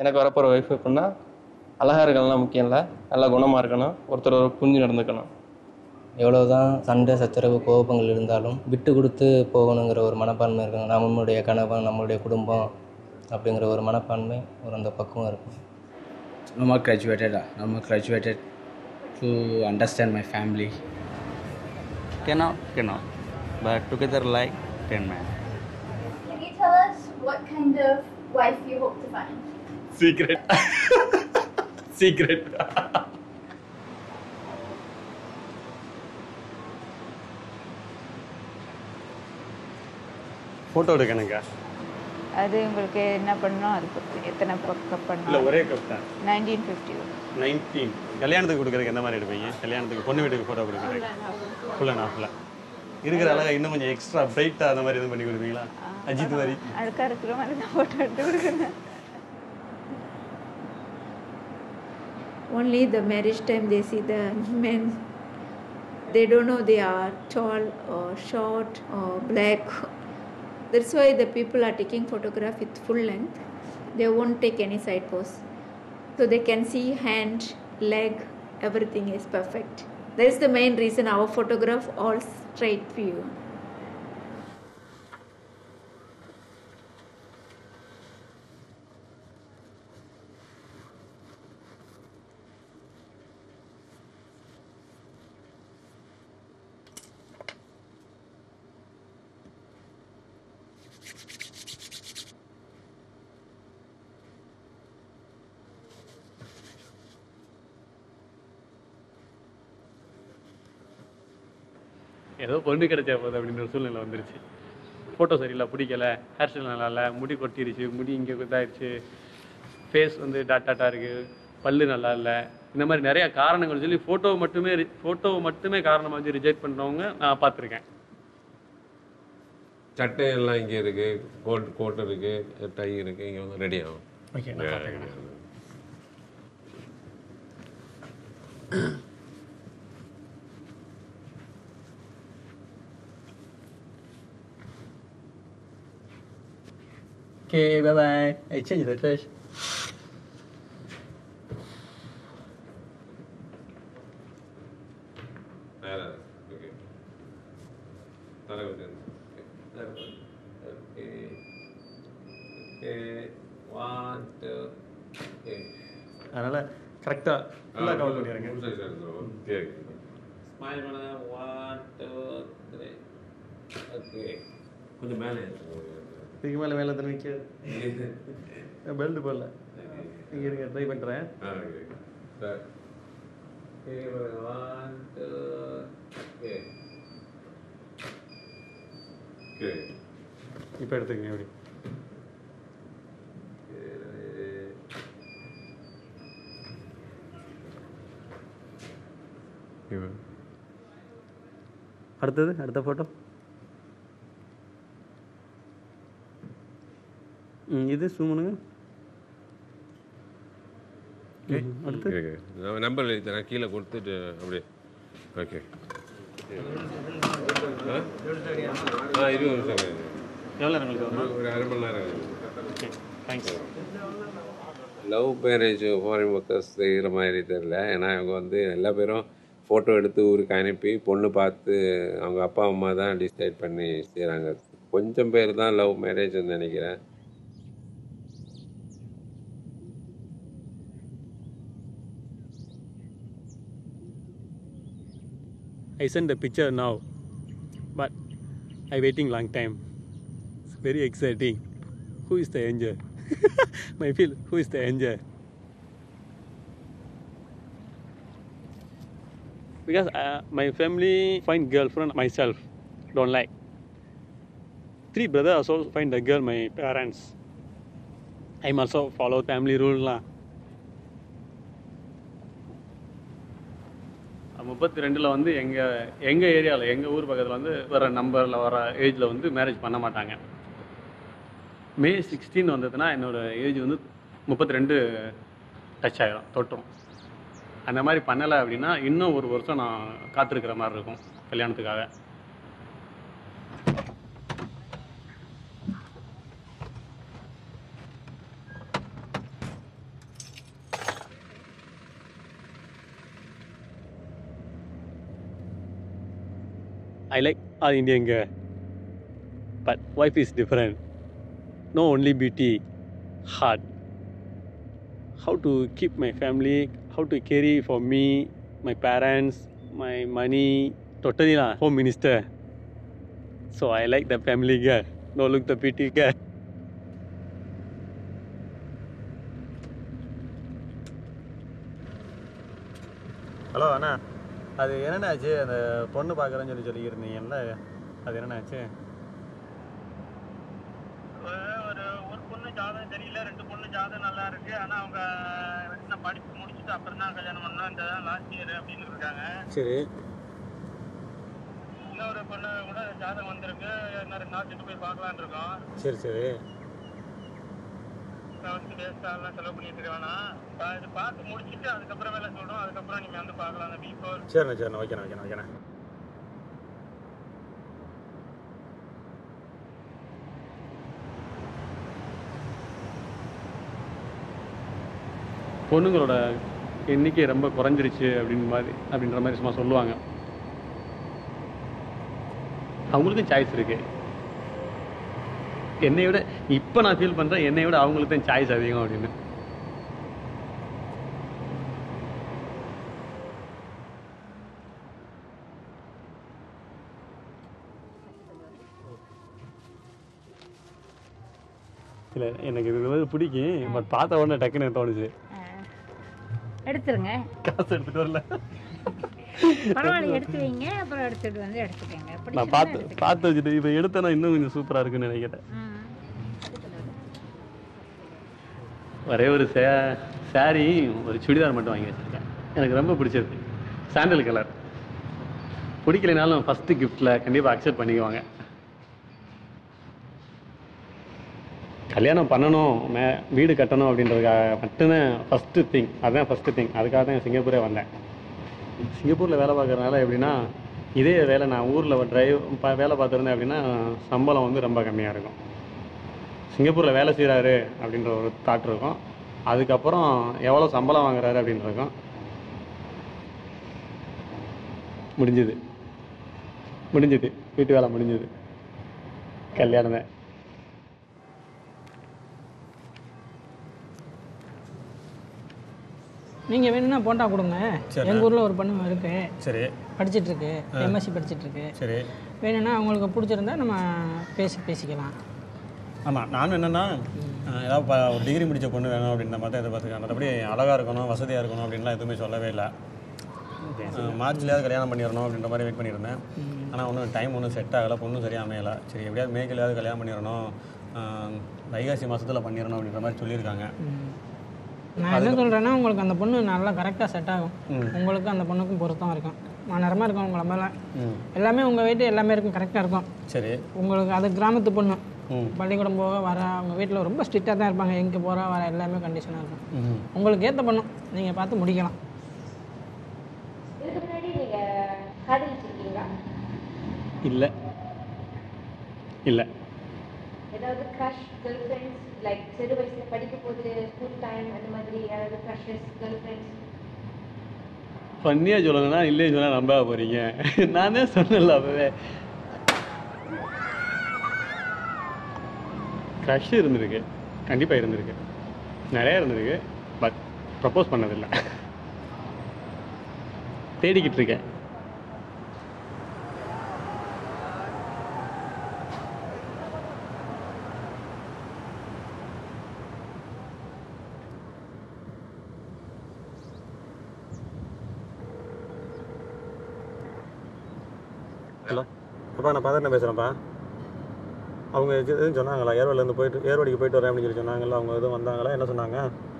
எனக்கு வரப்போகிற ஒய்ஃப் எப்படின்னா அழகாக இருக்கலாம் முக்கியம் இல்லை நல்லா குணமாக இருக்கணும் ஒருத்தர் ஒரு புரிஞ்சு நடந்துக்கணும் எவ்வளவுதான் சண்டை சச்சரவு கோபங்கள் இருந்தாலும் விட்டு கொடுத்து போகணுங்கிற ஒரு மனப்பான்மை இருக்கும் நம்மளுடைய கணவன் நம்மளுடைய குடும்பம் அப்படிங்கிற ஒரு மனப்பான்மை ஒரு அந்த பக்குவம் இருக்கும் No more graduated. uh, No more graduated to understand my family. Cannot, cannot. But together like 10 men. Can you tell us what kind of wife you hope to find? Secret secret photo எடுக்கணுங்க அது உங்களுக்கு என்ன பண்ணணும் அது பொறுத்து எத்தனை பக்கம் இல்லை பண்ணணும் ஒரே கப் தான் நைன்டீன் ஃபிஃப்டி நைன்டீன் கல்யாணத்துக்கு கொடுக்குறதுக்கு எந்த மாதிரி எடுப்பீங்க கல்யாணத்துக்கு பொண்ணு வீட்டுக்கு ஃபோட்டோ கொடுக்குறதுக்கு ஃபுல் அண்ட் ஆஃபில் இருக்கிற அழகா இன்னும் கொஞ்சம் எக்ஸ்ட்ரா பிரைட்டாக அந்த மாதிரி எதுவும் பண்ணி கொடுப்பீங்களா அஜித் மாதிரி அழுக்கா இருக்கிற மாதிரி தான் ஃபோட்டோ எடுத்து கொடுக்குறேன் Only the marriage time they see the men. They don't know they are tall or short or black. That's why the people are taking photograph with full length. They won't take any side pose. So they can see hand, leg, everything is perfect. That's the main reason our photograph all straight view. ஏதோ பொண்ணு கிடைச்சா போகுது அப்படின்ற ஒரு சூழ்நிலை வந்துருச்சு photo சரியில்லை பிடிக்கல ஹேர் ஸ்டைல் நல்லா இல்லை முடி கொட்டிருச்சு முடி இங்கே இதாகிடுச்சு ஃபேஸ் வந்து டாட் டாட்டா இருக்குது பல்லு நல்லா இல்லை இந்த மாதிரி நிறைய காரணங்கள் சொல்லி ஃபோட்டோ மட்டுமே ஃபோட்டோ மட்டுமே காரணமாக வச்சு ரிஜெக்ட் பண்ணுறவங்க நான் பார்த்துருக்கேன் சட்டை எல்லாம் இங்கே இருக்கு கோட் கோட் இருக்கு டை இருக்கு இங்கே வந்து ரெடி ஆகும் ஓகே நான் பார்த்துக்கிறேன் Okay, bye bye. I change the trash. நேரா ஓகே தலை கொஞ்சம் okay okay one two okay அதனால கரெக்டாக ஃபுல்லாக கவர் பண்ணிடுறேங்க சரி சரி சரி ஸ்மைல் பண்ண ஒன் டூ த்ரீ ஓகே கொஞ்சம் மேலே இதுக்கு மேலே மேலே தண்ணி நிற்காது பெல்ட் போடல இங்கே இருங்க ட்ரை பண்ணுறேன் ஆ okay sir okay one two okay okay இப்போ எடுத்துக்கங்க எப்படி அடுத்தது அடுத்த ஃபோட்டோ ம் இது zoom பண்ணுங்க ம், அடுத்து ஓகே நான் நம்பர் எழுதி தரேன் கீழே கொடுத்துட்டு அப்படியே ஓகே ஆ இருபது நிமிஷம் எவ்வளோ நேரம் உங்களுக்கு வரணும் ஒரு அரை மணி நேரம் okay thanks love marriage foreign workers செய்கிற மாதிரி தெரில ஏன்னா இவங்க வந்து எல்லா பேரும் ஃபோட்டோ எடுத்து ஊருக்கு அனுப்பி பொண்ணு பார்த்து அவங்க அப்பா அம்மா தான் டிசைட் பண்ணி செய்கிறாங்க கொஞ்சம் பேர் தான் லவ் மேரேஜ்னு நினைக்கிறேன் I send the picture now, but I waiting long time. It's very exciting. Who is the angel? My feel, who is the angel? Because uh, my family find girlfriend myself don't like. Three brothers also find the girl my parents. I'm also follow family rule lah. முப்பத்தி ரெண்டில் வந்து எங்கள் எங்கள் ஏரியாவில் எங்கள் ஊர் பக்கத்தில் வந்து வர நம்பரில் வர ஏஜில் வந்து மேரேஜ் பண்ண மாட்டாங்க மே சிக்ஸ்டீன் வந்ததுன்னா என்னோடய ஏஜ் வந்து முப்பத்தி ரெண்டு டச் ஆகிடும் தொட்டும் அந்த மாதிரி பண்ணலை அப்படின்னா இன்னும் ஒரு வருஷம் நான் காத்திருக்கிற மாதிரி இருக்கும் கல்யாணத்துக்காக அது Indian girl but wife is different no only beauty heart how to keep my family, how to carry for me, my parents, my money, totally lah, home minister. So I like the family girl. No look the pretty girl. Hello அண்ணா அது என்னென்ன ஆச்சு அந்த பொண்ணு பார்க்குறேன்னு சொல்லி சொல்லியிருந்தீங்கல்ல அது என்னென்ன ஆச்சு ஒரு ஒரு பொண்ணு ஜாதகம் தெரியல ரெண்டு பொண்ணு ஜாதகம் நல்லா இருக்கு ஆனா அவங்க என்ன படிப்பு முடிச்சுட்டு அப்புறம் தான் கல்யாணம் பண்ணோம் இந்த லாஸ்ட் இயர் அப்படின்னு இருக்காங்க சரி இன்னொரு பொண்ணு கூட ஜாதகம் வந்திருக்கு இன்னும் ரெண்டு நாள் சென்று போய் பார்க்கலான்னு இருக்கோம் சரி சரி நான் வந்து வேஸ்ட்டாக எல்லாம் செலவு பண்ணிட்டு இருக்க வேணாம் பா- இது பார்த்து முடிச்சுட்டு அதுக்கப்புறம் வேலை சொல்றோம் அதுக்கப்புறம் நீங்க வந்து பார்க்கலாம் அந்த பி ஃபோர் சரிண்ணா சரிண்ணா ஓகேண்ணா ஓகேண்ணா ஓகேண்ணா பொண்ணுங்களோட எண்ணிக்கை ரொம்ப குறைஞ்சிருச்சு அப்படின்னு மாதிரி அப்படின்ற மாதிரி சும்மா சொல்லுவாங்க அவங்களுக்கும் சாய்ஸ் இருக்கு என்னை விட இப்போ நான் ஃபீல் பண்ணுறேன் என்னை விட அவங்களுக்கு தான் சாய்ஸ் அதிகம் அப்படின்னு இல்லை எனக்கு இது வந்து பிடிக்கும் பட் பார்த்த உடனே டக்குன்னு எனக்கு தோணுச்சு எடுத்துருங்க காசு எடுத்துட்டு வரல பரவாயில்ல எடுத்து வைங்க அப்புறம் எடுத்துட்டு வந்து எடுத்துக்கோங்க நான் பிடிச்சிருந்தா பார்த்து எடுத்துக்கோங்க. பார்த்து வச்சுட்டு இப்போ எடுத்தேன்னா இன்னும் கொஞ்சம் சூப்பராக இருக்குன்னு நினைக்கிறேன் ம். ஒரே ஒரு சே சாரி ஒரு சுடிதார் மட்டும் வாங்கி வச்சிருக்கேன் எனக்கு ரொம்ப பிடிச்சிருக்கு சாண்டல் கலர் பிடிக்கலைனாலும் ஃபஸ்ட்டு கிஃப்ட்டில் கண்டிப்பாக அக்செப்ட் பண்ணிக்குவாங்க கல்யாணம் பண்ணணும் மே வீடு கட்டணும் அப்படின்றதுக்காக மட்டும்தான் ஃபஸ்ட்டு திங் அதுதான் ஃபஸ்ட்டு திங் அதுக்காக தான் சிங்கப்பூரே வந்தேன் சிங்கப்பூரில் வேலை பார்க்குறதுனால எப்படின்னா இதே வேலை நான் ஊரில் டிரைவ் வேலை பார்த்துருந்தேன் அப்படின்னா சம்பளம் வந்து ரொம்ப கம்மியாக இருக்கும் சிங்கப்பூரில் வேலை செய்கிறாரு அப்படின்ற ஒரு தாட் இருக்கும் அதுக்கப்புறம் எவ்வளோ சம்பளம் வாங்குறாரு அப்படின்னு இருக்கும் முடிஞ்சுது முடிஞ்சுது வீட்டு வேலை முடிஞ்சுது கல்யாணம் தான் நீங்கள் வேணும்னா போண்டா கொடுங்க சரி. எங்கள் ஊரில் ஒரு பொண்ணு இருக்கு சரி படிச்சிட்டு இருக்கு ஆ. எம்எஸ்சி படிச்சிட்டு இருக்கு சரி வேணும்னா அவங்களுக்கு பிடிச்சிருந்தா நம்ம பேசி பேசிக்கலாம் ஆமாம் நானும் என்னென்னா ஏதாவது ப- ஒரு டிகிரி முடிச்ச பொண்ணு வேணும் அப்படின்ற மாதிரி தான் எதிர்பார்த்துருக்கேன் மற்றபடி அழகாக இருக்கணும் வசதியாக இருக்கணும் அப்படின்லாம் எதுவுமே சொல்லவே இல்லை மார்ச்லேயாவது கல்யாணம் பண்ணிடணும் அப்படின்ற மாதிரி வெயிட் பண்ணியிருந்தேன் ஆனால் ஒன்றும் டைம் ஒன்றும் செட் ஆகலை பொண்ணும் சரியாக அமையலை சரி எப்படியாவது மேய்க்கலையாவது கல்யாணம் பண்ணிடணும் ஆஹ் வைகாசி மாதத்தில் பண்ணிடணும் அப்படின்ற மாதிரி சொல்லியிருக்காங்க நான் என்ன சொல்கிறேன்னா உங்களுக்கு அந்த பொண்ணு நல்லா கரெக்டாக செட் ஆகும் ம். உங்களுக்கு அந்த பொண்ணுக்கும் பொருத்தம் இருக்கும் மனரமாக இருக்கும் உங்களை மேலே ம் எல்லாமே உங்கள் வீட்டு எல்லாமே இருக்கும் கரெக்டாக இருக்கும் சரி உங்களுக்கு அது கிராமத்து பொண்ணு ம் பள்ளிக்கூடம் போக வர அவங்க வீட்டில் ரொம்ப ஸ்ட்ரிக்டாக தான் இருப்பாங்க எங்கே போகிறா வர எல்லாமே கண்டிஷனாக இருக்கும் ம் உங்களுக்கு ஏற்ற பொண்ணு நீங்கள் பார்த்து முடிக்கலாம் இதுக்கு முன்னாடி நீங்க காதலிச்சிருக்கீங்களா இல்லை இல்லை ஏதாவது க்ரஷ் கேர்ள் ஃப்ரெண்ட்ஸ் லைக் சிறு வயசுல படிக்க போது ஸ்கூல் டைம் அந்த மாதிரி யாராவது க்ரஷஸ் கேர்ள் ஃப்ரெண்ட்ஸ் பண்ணியாக சொல்லணும்னா இல்லைன்னு சொன்னால் நம்ப போகிறீங்க நான் தான் சொன்னல அப்பவே க்ரஷ் இருந்திருக்கு கண்டிப்பாக இருந்திருக்கு நிறைய இருந்திருக்கு பட் ப்ரப்போஸ் பண்ணதில்லை தேடிக்கிட்டு இருக்கேன் ஹலோ அப்பா நான் பதட்டை பேசுகிறேன்ப்பா அவங்க இது- எதுவும் சொன்னாங்களா ஏர்வாடிலேருந்து போயிட்டு ஏர்வாடிக்கு போயிட்டு வரேன் அப்படின்னு சொல்லி சொன்னாங்களா அவங்க எதுவும் வந்தாங்களா என்ன சொன்னாங்க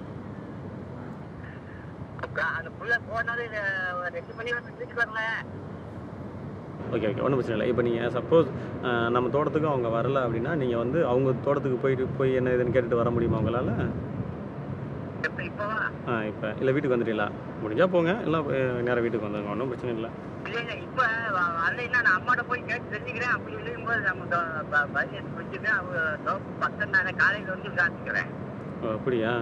அந்த புள்ள போனாலே ரெண்டு மணி வந்து வீட்டுக்கு வரல ஓகே ஓகே ஒன்றும் பிரச்சனை இல்லை இப்போ நீங்கள் சப்போஸ் நம்ம தோட்டத்துக்கு அவங்க வரல அப்படின்னா நீங்கள் வந்து அவங்க தோட்டத்துக்கு போயிட்டு போய் என்ன இதுன்னு கேட்டுட்டு வர முடியுமா உங்களால் ஆ இப்போ இல்லை வீட்டுக்கு வந்துட்டீங்களா முடிஞ்சா போங்க இல்லை நேராக வீட்டுக்கு வந்துடுங்க ஒன்றும் பிரச்சனை இல்லை இல்லைங்க இப்ப வ- வரலைன்னா நான் அம்மாட்ட போய் கேட்டு தெரிஞ்சுக்கிறேன் அப்படி இருக்கும்போது நம்ம தொ- ப- பையன் வச்சுருக்கேன் அவங்க தோப்பு பக்கம் தானே காலையில் வந்து காத்துக்கிறேன் ஓ அப்படியா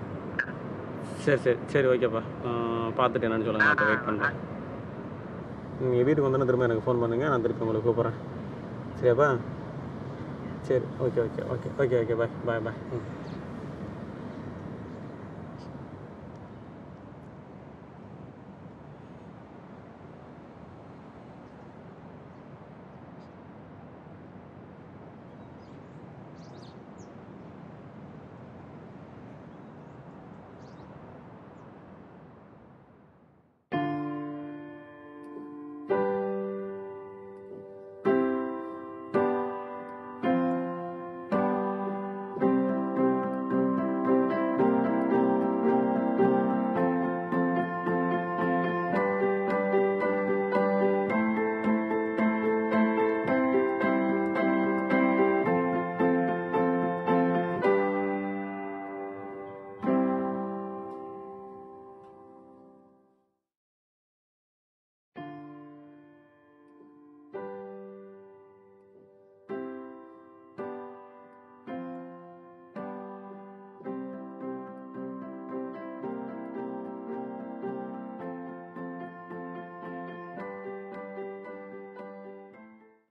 சரி சரி சரி ஓகேப்பா பார்த்துட்டு என்னன்னு சொல்லுங்கள் நான் வெயிட் பண்ணுறேன் நீங்கள் வீட்டுக்கு வந்தோன்னே திரும்ப எனக்கு ஃபோன் பண்ணுங்கள் நான் திருப்பி உங்களை கூப்பிட்றேன் சரியாப்பா சரி okay okay okay okay okay bye bye bye ம்